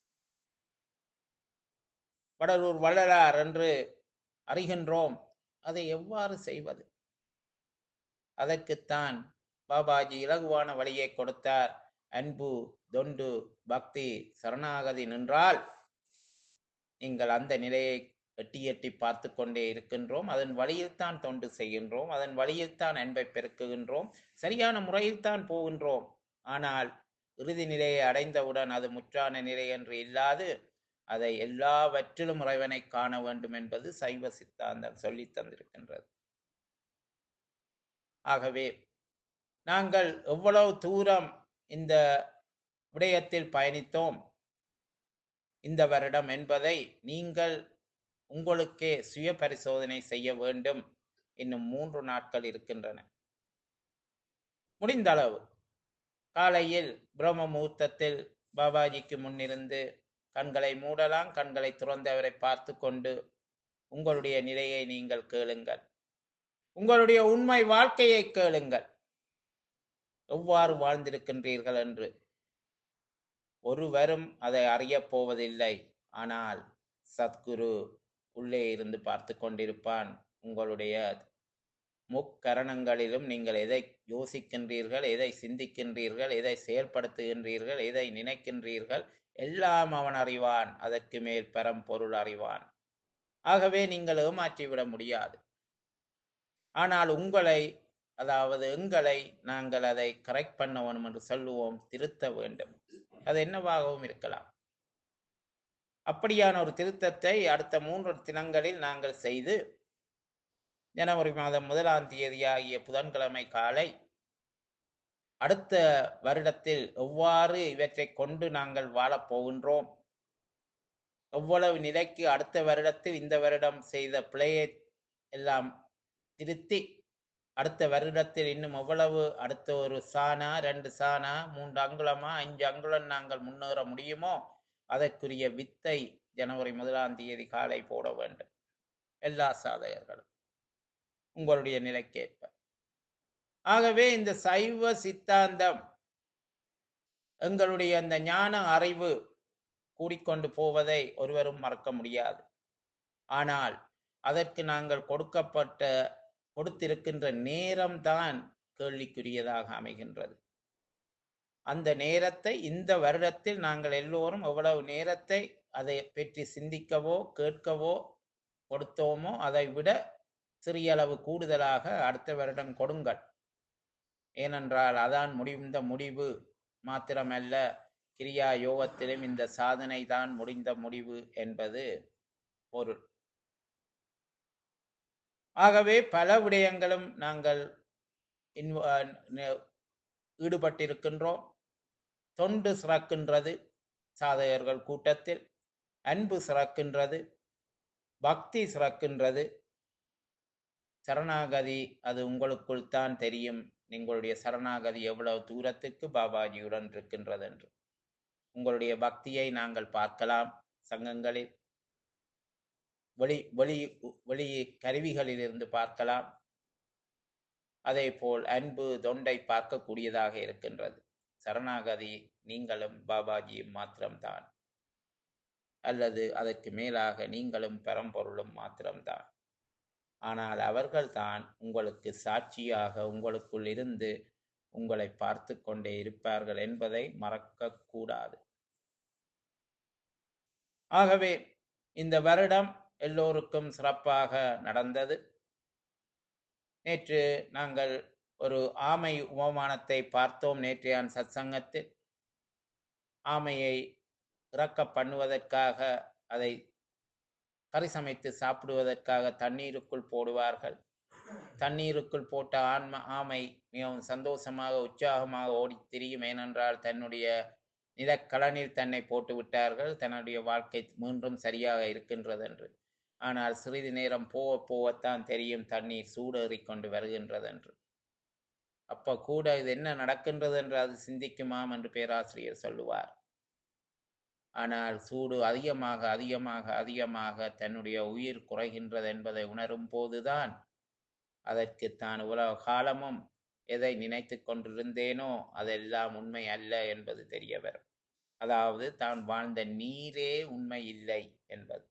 வடலூர் வள்ளலார் என்று அறிகின்றோம் அதை எவ்வாறு செய்வது அதற்குத்தான் பாபாஜி இலகுவான வழியை கொடுத்தார் அன்பு தொண்டு பக்தி சரணாகதி நின்றால் நீங்கள் அந்த நிலையை எட்டி எட்டி பார்த்து கொண்டே இருக்கின்றோம் அதன் வழியில் தான் தொண்டு செய்கின்றோம் அதன் வழியில் தான் அன்பை பெருக்குகின்றோம் சரியான முறையில் தான் போகின்றோம் ஆனால் இறுதி நிலையை அடைந்தவுடன் அது முற்றான நிலை என்று இல்லாது அதை எல்லாவற்றிலும் இறைவனை காண வேண்டும் என்பது சைவ சித்தாந்தம் சொல்லித் தந்திருக்கின்றது ஆகவே நாங்கள் எவ்வளவு தூரம் இந்த விடயத்தில் பயணித்தோம் இந்த வருடம் என்பதை நீங்கள் உங்களுக்கே சுய பரிசோதனை செய்ய வேண்டும் இன்னும் மூன்று நாட்கள் இருக்கின்றன முடிந்த அளவு காலையில் பிரம்ம முகூர்த்தத்தில் பாபாஜிக்கு முன்னிருந்து கண்களை மூடலாம் கண்களை துறந்தவரை பார்த்து கொண்டு உங்களுடைய நிலையை நீங்கள் கேளுங்கள் உங்களுடைய உண்மை வாழ்க்கையை கேளுங்கள் எவ்வாறு வாழ்ந்திருக்கின்றீர்கள் என்று ஒருவரும் அதை அறியப் போவதில்லை ஆனால் சத்குரு உள்ளே இருந்து பார்த்து கொண்டிருப்பான் உங்களுடைய முக்கரணங்களிலும் நீங்கள் எதை யோசிக்கின்றீர்கள் எதை சிந்திக்கின்றீர்கள் எதை செயல்படுத்துகின்றீர்கள் எதை நினைக்கின்றீர்கள் எல்லாம் அவன் அறிவான் அதற்கு மேல் பரம்பொருள் அறிவான் ஆகவே நீங்கள் ஏமாற்றிவிட முடியாது ஆனால் உங்களை அதாவது எங்களை நாங்கள் அதை கரெக்ட் பண்ண வேணும் என்று சொல்லுவோம் திருத்த வேண்டும் அது என்னவாகவும் இருக்கலாம் அப்படியான ஒரு திருத்தத்தை அடுத்த மூன்று தினங்களில் நாங்கள் செய்து ஜனவரி மாதம் முதலாம் தேதியாகிய புதன்கிழமை காலை அடுத்த வருடத்தில் எவ்வாறு இவற்றை கொண்டு நாங்கள் வாழப் போகின்றோம் எவ்வளவு நிலைக்கு அடுத்த வருடத்தில் இந்த வருடம் செய்த பிழையை எல்லாம் திருத்தி அடுத்த வருடத்தில் இன்னும் எவ்வளவு அடுத்த ஒரு சானா ரெண்டு சானா மூன்று அங்குலமா அஞ்சு அங்குலம் நாங்கள் முன்னேற முடியுமோ அதற்குரிய வித்தை ஜனவரி முதலாம் தேதி காலை போட வேண்டும் எல்லா சாதகர்களும் உங்களுடைய நிலைக்கேற்ப ஆகவே இந்த சைவ சித்தாந்தம் எங்களுடைய அந்த ஞான அறிவு கூடிக்கொண்டு போவதை ஒருவரும் மறக்க முடியாது ஆனால் அதற்கு நாங்கள் கொடுக்கப்பட்ட கொடுத்திருக்கின்ற நேரம்தான் கேள்விக்குரியதாக அமைகின்றது அந்த நேரத்தை இந்த வருடத்தில் நாங்கள் எல்லோரும் எவ்வளவு நேரத்தை அதை பற்றி சிந்திக்கவோ கேட்கவோ கொடுத்தோமோ அதை விட சிறிய அளவு கூடுதலாக அடுத்த வருடம் கொடுங்கள் ஏனென்றால் அதான் முடிந்த முடிவு மாத்திரமல்ல கிரியா யோகத்திலும் இந்த சாதனை தான் முடிந்த முடிவு என்பது பொருள் ஆகவே பல விடயங்களும் நாங்கள் இன்வ- அஹ் ந- ஈடுபட்டிருக்கின்றோம் தொண்டு சிறக்கின்றது சாதகர்கள் கூட்டத்தில் அன்பு சிறக்கின்றது பக்தி சிறக்கின்றது சரணாகதி அது உங்களுக்குள் தான் தெரியும் உங்களுடைய சரணாகதி எவ்வளவு தூரத்துக்கு பாபாஜியுடன் இருக்கின்றது என்று உங்களுடைய பக்தியை நாங்கள் பார்க்கலாம் சங்கங்களில் வெளி வெளி வெளி கருவிகளில் இருந்து பார்க்கலாம் அதே போல் அன்பு தொண்டை பார்க்கக்கூடியதாக இருக்கின்றது சரணாகதி நீங்களும் பாபாஜியும் மாத்திரம்தான் அல்லது அதற்கு மேலாக நீங்களும் பரம்பொருளும் மாத்திரம்தான் ஆனால் அவர்கள்தான் உங்களுக்கு சாட்சியாக உங்களுக்குள் இருந்து உங்களை பார்த்து கொண்டே இருப்பார்கள் என்பதை மறக்கக் கூடாது ஆகவே இந்த வருடம் எல்லோருக்கும் சிறப்பாக நடந்தது நேற்று நாங்கள் ஒரு ஆமை உபமானத்தை பார்த்தோம் நேற்றையான் சத்சங்கத்தில் ஆமையை இறக்க பண்ணுவதற்காக அதை கறி சமைத்து சாப்பிடுவதற்காக தண்ணீருக்குள் போடுவார்கள் தண்ணீருக்குள் போட்ட ஆன்ம ஆமை மிகவும் சந்தோஷமாக உற்சாகமாக ஓடித் திரியும் ஏனென்றால் தன்னுடைய நிலக்கலனில் தன்னை போட்டு விட்டார்கள் தன்னுடைய வாழ்க்கை மீண்டும் சரியாக இருக்கின்றது என்று ஆனால் சிறிது நேரம் போக போகத்தான் தெரியும் தண்ணீர் சூடேறிக் கொண்டு வருகின்றது என்று அப்ப கூட இது என்ன நடக்கின்றது என்று அது சிந்திக்குமாம் என்று பேராசிரியர் சொல்லுவார் ஆனால் சூடு அதிகமாக அதிகமாக அதிகமாக தன்னுடைய உயிர் குறைகின்றது என்பதை உணரும் போதுதான் அதற்கு தான் உலக காலமும் எதை நினைத்து கொண்டிருந்தேனோ அதெல்லாம் உண்மை அல்ல என்பது தெரிய வரும் அதாவது தான் வாழ்ந்த நீரே உண்மை இல்லை என்பது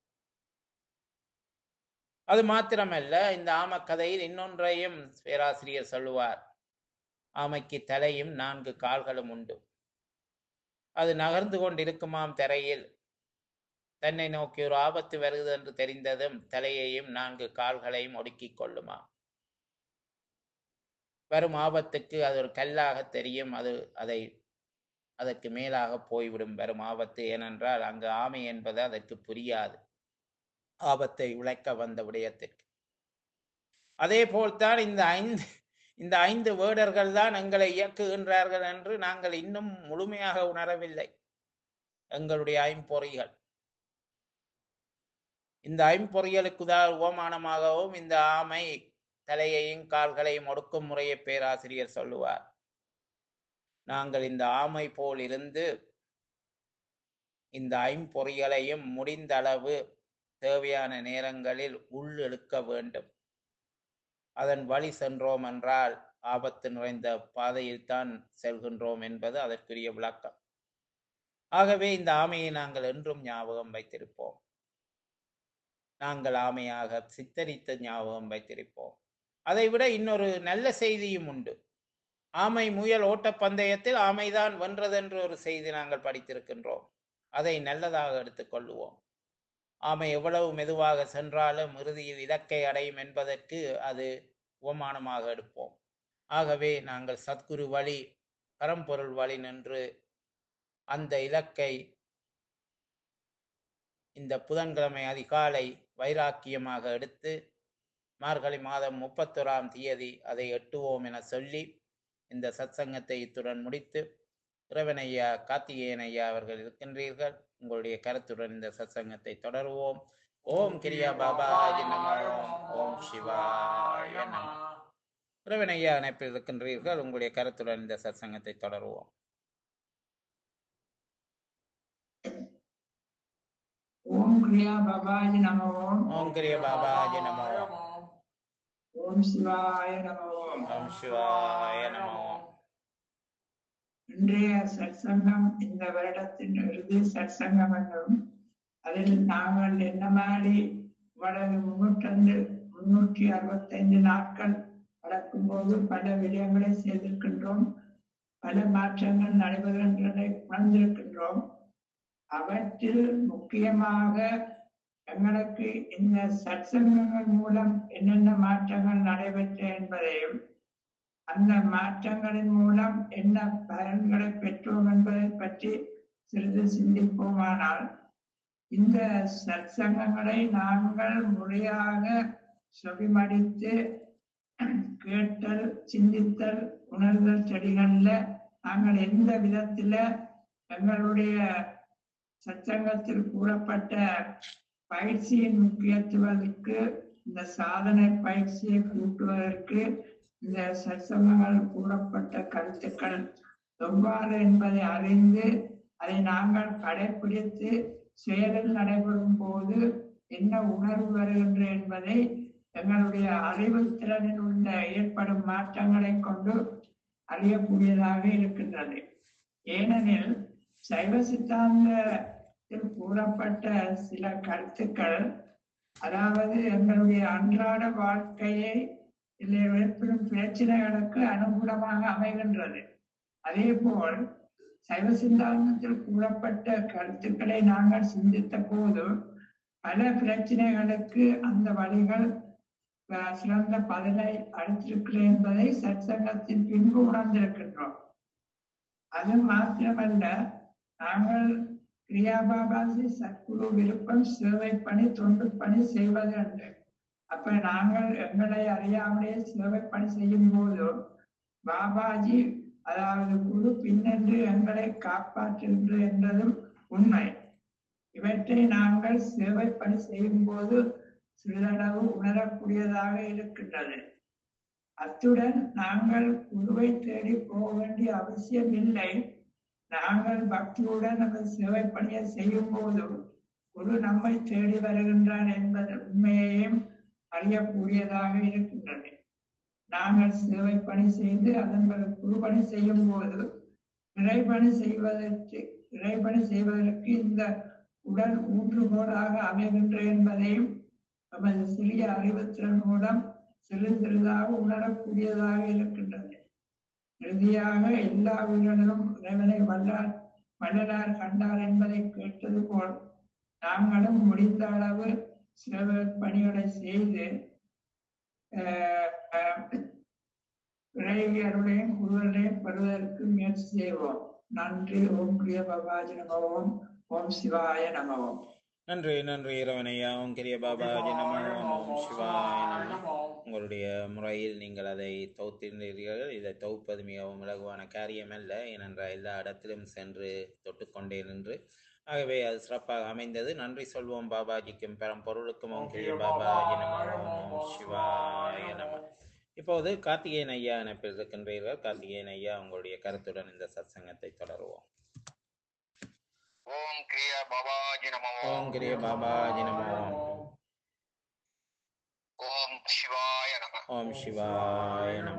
அது மாத்திரமல்ல இந்த ஆம கதையில் இன்னொன்றையும் பேராசிரியர் சொல்லுவார் ஆமைக்கு தலையும் நான்கு கால்களும் உண்டு அது நகர்ந்து கொண்டிருக்குமாம் தரையில் தன்னை நோக்கி ஒரு ஆபத்து வருகிறது என்று தெரிந்ததும் தலையையும் நான்கு கால்களையும் ஒடுக்கிக் கொள்ளுமாம் வரும் ஆபத்துக்கு அது ஒரு கல்லாக தெரியும் அது அதை அதற்கு மேலாக போய்விடும் வரும் ஆபத்து ஏனென்றால் அங்கு ஆமை என்பது அதற்கு புரியாது ஆபத்தை உழைக்க வந்த விடயத்திற்கு அதே போல்தான் இந்த ஐந்து இந்த ஐந்து வேடர்கள் தான் எங்களை இயக்குகின்றார்கள் என்று நாங்கள் இன்னும் முழுமையாக உணரவில்லை எங்களுடைய ஐம்பொறிகள் இந்த ஐம்பொறிகளுக்கு உதா- உபமானமாகவும் இந்த ஆமை தலையையும் கால்களையும் ஒடுக்கும் முறையை பேராசிரியர் சொல்லுவார் நாங்கள் இந்த ஆமை போல் இருந்து இந்த ஐம்பொறிகளையும் முடிந்த அளவு தேவையான நேரங்களில் உள்ளிழுக்க வேண்டும் அதன் வழி சென்றோம் என்றால் ஆபத்து நிறைந்த பாதையில் தான் செல்கின்றோம் என்பது அதற்குரிய விளக்கம் ஆகவே இந்த ஆமையை நாங்கள் என்றும் ஞாபகம் வைத்திருப்போம் நாங்கள் ஆமையாக சித்தரித்த ஞாபகம் வைத்திருப்போம் அதைவிட இன்னொரு நல்ல செய்தியும் உண்டு ஆமை முயல் ஓட்டப்பந்தயத்தில் ஆமைதான் வென்றதென்று ஒரு செய்தி நாங்கள் படித்திருக்கின்றோம் அதை நல்லதாக எடுத்துக்கொள்ளுவோம் ஆமை எவ்வளவு மெதுவாக சென்றாலும் இறுதியில் இலக்கை அடையும் என்பதற்கு அது உபமானமாக எடுப்போம் ஆகவே நாங்கள் சத்குரு வழி பரம்பொருள் வழி நின்று அந்த இலக்கை இந்த புதன்கிழமை அதிகாலை வைராக்கியமாக எடுத்து மார்கழி மாதம் முப்பத்தொராம் தேதி அதை எட்டுவோம் என சொல்லி இந்த சத்சங்கத்தை இத்துடன் முடித்து இறைவன் ஐயா கார்த்திகேயன் ஐயா அவர்கள் இருக்கின்றீர்கள் உங்களுடைய கருத்துடன் இந்த சத்சங்கத்தை தொடருவோம் ஓம் கிரியா பாபாஜி நம ஓம் சிவாய நம இறைவனையா இணைப்பில் இருக்கின்றீர்கள் உங்களுடைய கருத்துடன் இந்த சத்சங்கத்தை தொடருவோம் ஓம் கிரியா பபாஜி நம ஓம் ஓம் கிரிய பாபாஜி நமோ ஓம் சிவாய நம ஓம் ஓம் சிவாய நமோ இன்றைய சற்சங்கம் இந்த வருடத்தின் இறுதி சற்சங்கம் என்றும் அதில் நாங்கள் என்ன மாதிரி இவ்வளவு முன்னூற்றந்து முன்னூற்றி அறுபத்தைந்து நாட்கள் நடக்கும்போது பல விடயங்களை செய்திருக்கின்றோம் பல மாற்றங்கள் நடைபெறுகின்றதை உணர்ந்திருக்கின்றோம் அவற்றில் முக்கியமாக எங்களுக்கு இந்த சற்சங்கங்கள் மூலம் என்னென்ன மாற்றங்கள் நடைபெற்ற என்பதையும் அந்த மாற்றங்களின் மூலம் என்ன பலன்களை பெற்றோம் என்பதை பற்றி சிறிது சிந்திப்போமானால் இந்த சற்சங்கங்களை நாங்கள் முறையாக செவிமடித்து கேட்டல் சிந்தித்தல் உணர்தல் செடிகள்ல நாங்கள் எந்த விதத்துல எங்களுடைய சச்சங்கத்தில் கூறப்பட்ட பயிற்சியின் முக்கியத்துவத்துக்கு இந்த சாதனை பயிற்சியை கூட்டுவதற்கு இந்த சத்சங்கங்கள் கூறப்பட்ட கருத்துக்கள் எவ்வாறு என்பதை அறிந்து அதை நாங்கள் கடைபிடித்து செயலில் நடைபெறும் போது என்ன உணர்வு வருகின்ற என்பதை எங்களுடைய அறிவு திறனில் உள்ள ஏற்படும் மாற்றங்களை கொண்டு அறியக்கூடியதாக இருக்கின்றது ஏனெனில் சைவ சித்தாந்தத்தில் கூறப்பட்ட சில கருத்துக்கள் அதாவது எங்களுடைய அன்றாட வாழ்க்கையை இதில் ஏற்படும் பிரச்சனைகளுக்கு அனுகூலமாக அமைகின்றது அதே போல் சைவ சித்தாந்தத்தில் கூறப்பட்ட கருத்துக்களை நாங்கள் சிந்தித்த போது பல பிரச்சனைகளுக்கு அந்த வழிகள் அஹ், சிறந்த பதிலை அளித்திருக்கிறேன் என்பதை சற்சங்கத்தின் பின்பு உணர்ந்திருக்கின்றோம் அது மாத்திரமல்ல நாங்கள் கிரியாபாபாசி சத்குரு விருப்பம் சேவை பணி தொண்டு பணி செய்வது என்று அப்ப நாங்கள் எங்களை அறியாமலே சேவை பணி செய்யும் போது பாபாஜி அதாவது குரு பின்னென்று எங்களை காப்பாற்றுகின்ற என்றதும் உண்மை இவற்றை நாங்கள் சேவை பணி செய்யும் போது சிறிதளவு உணரக்கூடியதாக இருக்கின்றது அத்துடன் நாங்கள் குருவை தேடி போக வேண்டிய அவசியம் இல்லை நாங்கள் பக்தியுடன் நம்ம சேவை பணியை செய்யும் போது குரு நம்மை தேடி வருகின்றார் என்பது உண்மையையும் அறியக்கூடியதாக இருக்கின்றது நாங்கள் சேவை பணி செய்து அதன் பிறகு குரு பணி செய்யும் போது இறைபணி செய்வதற்கு இறைபணி செய்வதற்கு இந்த உடல் ஊன்றுகோலாக அமைகின்ற என்பதையும் நமது சிறிய அறிவுத்திறன் மூலம் சிறு சிறிதாக உணரக்கூடியதாக இருக்கின்றது இறுதியாக எல்லா உயிரினரும் இறைவனை வல்லார் வள்ளலார் கண்டார் என்பதை கேட்டது போல் நாங்களும் முடிந்த அளவு சில பணிகளை செய்து ஆஹ், ஆஹ், இறையருடையும் குருவரையும் பெறுவதற்கு முயற்சி செய்வோம் நன்றி ஓம் பிரிய பபாஜி நம ஓம் ஓம் சிவாய நம ஓம் நன்றி நன்றி இறைவனையா ஓம் கிரிய பாபாஜி நமோ ஓம் சிவாய நமோ உங்களுடைய முறையில் நீங்கள் அதை தொகுத்திருந்தீர்கள் இதை தொகுப்பது மிகவும் இலகுவான காரியம் அல்ல ஏனென்றால் எல்லா இடத்திலும் சென்று தொட்டுக்கொண்டே நின்று ஆகவே அது சிறப்பாக அமைந்தது நன்றி சொல்வோம் பாபாஜிக்கும் பெரும் பொருளுக்கும் ஓம் கிரிய பாபாஜி நமோ ஓம் சிவாய நம இப்போது கார்த்திகேயன் ஐயா இணைப்பில் இருக்கின்றீர்கள் கார்த்திகேயன் ஐயா உங்களுடைய கருத்துடன் இந்த சத்சங்கத்தை தொடருவோம் ஓம் கிரியா பாபாஜி நமோ ஓம் கிரிய பாபாஜி நமோ ஓம் சிவாய நம ஓம் சிவாய நம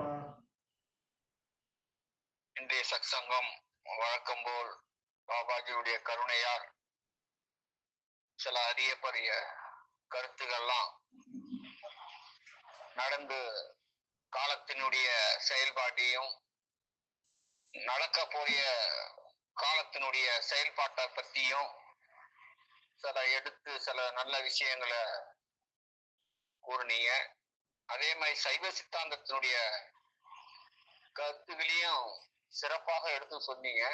இன்றைய சத்சங்கம் வழக்கம் போல் பாபாஜியுடைய கருணையால் சில அரிய பெரிய கருத்துக்கள்லாம் நடந்து காலத்தினுடைய செயல்பாட்டையும் நடக்க போறிய காலத்தினுடைய செயல்பாட்டை பத்தியும் சில எடுத்து சில நல்ல விஷயங்களை கூறுனீங்க அதே மாதிரி சைவ சித்தாந்தத்தினுடைய கருத்துகளையும் சிறப்பாக எடுத்து சொன்னீங்க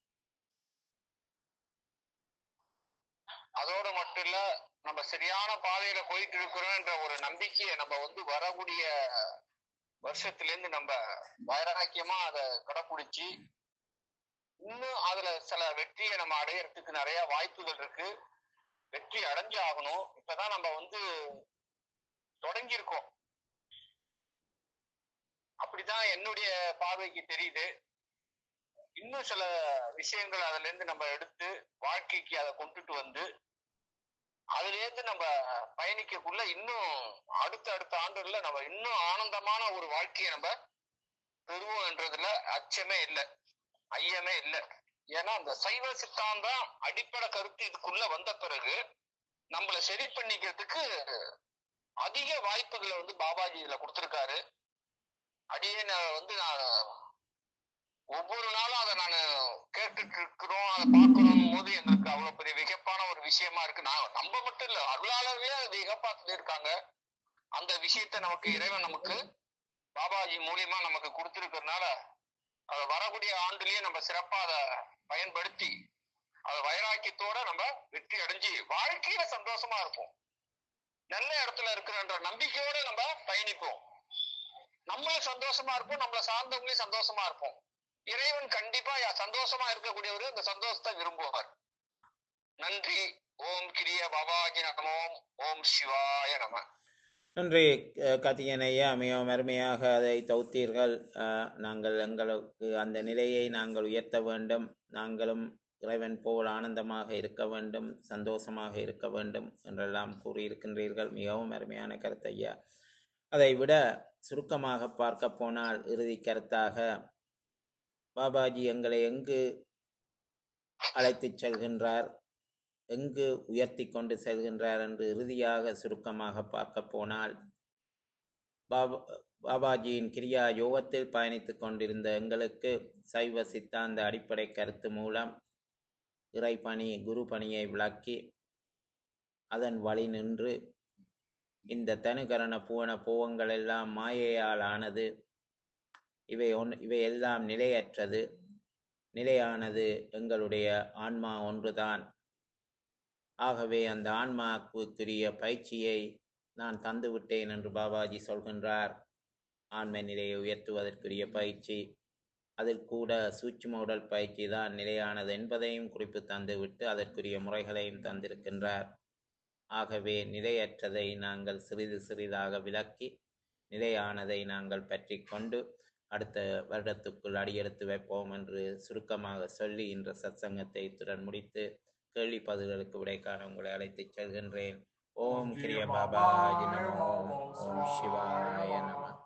அதோட மட்டும் இல்ல நம்ம சரியான பாதையில போயிட்டு இருக்கிறோம்ன்ற ஒரு நம்பிக்கையை நம்ம வந்து வரக்கூடிய வருஷத்துல இருந்து நம்ம வைராக்கியமா அதை கடைப்பிடிச்சு இன்னும் அதுல சில வெற்றியை நம்ம அடையறதுக்கு நிறைய வாய்ப்புகள் இருக்கு வெற்றி அடைஞ்சு ஆகணும் இப்பதான் நம்ம வந்து தொடங்கியிருக்கோம் அப்படிதான் என்னுடைய பார்வைக்கு தெரியுது இன்னும் சில விஷயங்கள் அதுல இருந்து நம்ம எடுத்து வாழ்க்கைக்கு அதை கொண்டுட்டு வந்து அதுல இருந்து நம்ம பயணிக்கக்குள்ள இன்னும் அடுத்த அடுத்த ஆண்டுகள்ல நம்ம இன்னும் ஆனந்தமான ஒரு வாழ்க்கையை நம்ம பெறுவோம் என்றதுல அச்சமே இல்லை ஐயமே இல்லை ஏன்னா அந்த சைவ சித்தாந்தம் அடிப்படை கருத்து இதுக்குள்ள வந்த பிறகு நம்மளை சரி பண்ணிக்கிறதுக்கு அதிக வாய்ப்புகளை வந்து பாபாஜி இதுல கொடுத்திருக்காரு அடியே நான் வந்து நான் ஒவ்வொரு நாளும் அதை நான் கேட்டுட்டு இருக்கிறோம் அதை பார்க்கணும் போது எங்களுக்கு அவ்வளவு பெரிய விகப்பான ஒரு விஷயமா இருக்கு நான் நம்ம மட்டும் இல்ல அருளாளர்களே அது விகப்பா சொல்லியிருக்காங்க அந்த விஷயத்த நமக்கு இறைவன் நமக்கு பாபாஜி மூலியமா நமக்கு கொடுத்திருக்கிறதுனால அது வரக்கூடிய ஆண்டுலயே நம்ம சிறப்பா அதை பயன்படுத்தி அதை வைராக்கியத்தோட நம்ம வெற்றி அடைஞ்சு வாழ்க்கையில சந்தோஷமா இருப்போம் நல்ல இடத்துல இருக்கிறன்ற நம்பிக்கையோட நம்ம பயணிப்போம் நம்மளும் சந்தோஷமா இருப்போம் நம்மளை சார்ந்தவங்களையும் சந்தோஷமா இருப்போம் இறைவன் கண்டிப்பா யா- சந்தோஷமா இருக்கக்கூடியவர் அந்த சந்தோஷத்தை விரும்புவார் நன்றி ஓம் கிரிய பாபாஜி நமோம் ஓம் சிவாய நம நன்றி அஹ், கார்த்திகேயன் ஐயா மிகவும் அருமையாக அதை தௌத்தீர்கள் அஹ், நாங்கள் எங்களுக்கு அந்த நிலையை நாங்கள் உயர்த்த வேண்டும் நாங்களும் இறைவன் போல் ஆனந்தமாக இருக்க வேண்டும் சந்தோஷமாக இருக்க வேண்டும் என்றெல்லாம் கூறியிருக்கின்றீர்கள் மிகவும் அருமையான கருத்து ஐயா அதை விட சுருக்கமாக பார்க்க போனால் இறுதி கருத்தாக பாபாஜி எங்களை எங்கு அழைத்துச் செல்கின்றார் எங்கு உயர்த்தி கொண்டு செல்கின்றார் என்று இறுதியாக சுருக்கமாக பார்க்க போனால் பாபா பாபாஜியின் கிரியா யோகத்தில் பயணித்துக் கொண்டிருந்த எங்களுக்கு சைவ சித்தாந்த அடிப்படை கருத்து மூலம் இறைப்பணி குரு பணியை விளக்கி அதன் வழி நின்று இந்த தனுகரண புவன பூவங்கள் எல்லாம் மாயையால் ஆனது இவை ஒன் இவை எல்லாம் நிலையற்றது நிலையானது எங்களுடைய ஆன்மா ஒன்றுதான் ஆகவே அந்த ஆன்மாவுக்குரிய பயிற்சியை நான் தந்து விட்டேன் என்று பாபாஜி சொல்கின்றார் ஆன்ம நிலையை உயர்த்துவதற்குரிய பயிற்சி அதில் கூட சூட்சும உடல் பயிற்சி தான் நிலையானது என்பதையும் குறிப்பு தந்துவிட்டு அதற்குரிய முறைகளையும் தந்திருக்கின்றார் ஆகவே நிலையற்றதை நாங்கள் சிறிது சிறிதாக விலக்கி நிலையானதை நாங்கள் பற்றி கொண்டு அடுத்த வருடத்துக்குள் அடியெடுத்து வைப்போம் என்று சுருக்கமாக சொல்லி இன்ற சத்சங்கத்தை இத்துடன் முடித்து கேள்வி பதில்களுக்கு விடை காண உங்களை அழைத்துச் செல்கின்றேன் ஓம் கிரிய பாபாஜி நமோ ஓம் சிவாய நம